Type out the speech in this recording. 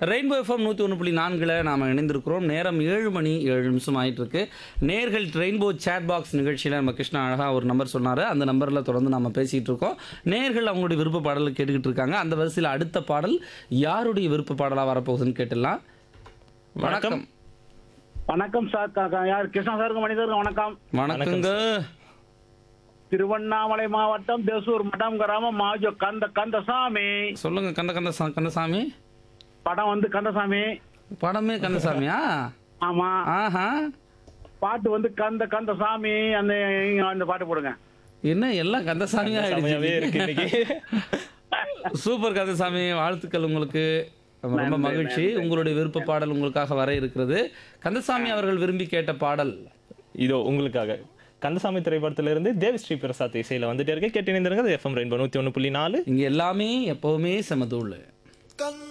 rainbow FM நூற்றி ஒன்று புள்ளி நான்கில் நாம் இணைந்திருக்கிறோம் நேரம் ஏழு மணி ஏழு நிமிஷம் ஆயிட்டு இருக்கு நேர்கள் ரெயின்போ சேட் பாக்ஸ் நிகழ்ச்சியில் நம்ம கிருஷ்ணா அழகாக ஒரு நம்பர் சொன்னார் அந்த நம்பரில் தொடர்ந்து நம்ம பேசிகிட்டு இருக்கோம் நேர்கள் அவங்களுடைய விருப்ப பாடலை கேட்டுக்கிட்டு இருக்காங்க அந்த வரிசையில் அடுத்த பாடல் யாருடைய விருப்ப பாடலாக வரப்போகுதுன்னு கேட்டுடலாம் வணக்கம் வணக்கம் சார் க- க- யார் கிருஷ்ணா சாருக்கு மனிதருக்கு வணக்கம் வணக்கங்க திருவண்ணாமலை மாவட்டம் தேசூர் மடம் கிராமம் மாஜோ கந்த கந்தசாமி சொல்லுங்க கந்த கந்த சா- கந்தசாமி படம் வந்து கந்தசாமி படமே கந்தசாமியா ஆமா ஆஹா பாட்டு வந்து கந்த கந்தசாமி அந்த அந்த பாட்டு போடுங்க என்ன எல்லாம் கந்தசாமியா செமையாவே இருக்கு இன்னைக்கு சூப்பர் கந்தசாமி வாழ்த்துக்கள் உங்களுக்கு ரொம்ப நன்றி, மகிழ்ச்சி உங்களுடைய விருப்ப பாடல் உங்களுக்காக வர இருக்கிறது கந்தசாமி அவர்கள் விரும்பி கேட்ட பாடல் இதோ உங்களுக்காக கந்தசாமி திரைப்படத்துல இருந்து தேவி ஸ்ரீ பிரசாத் இசையில வந்துட்டே இருக்க கேட்டு இணைந்திருங்க எஃப்எம் ரெயின்போ நூத்தி ஒன்று புள்ளி நாலு இங்க எல்லாமே எப்பவுமே செமதூள்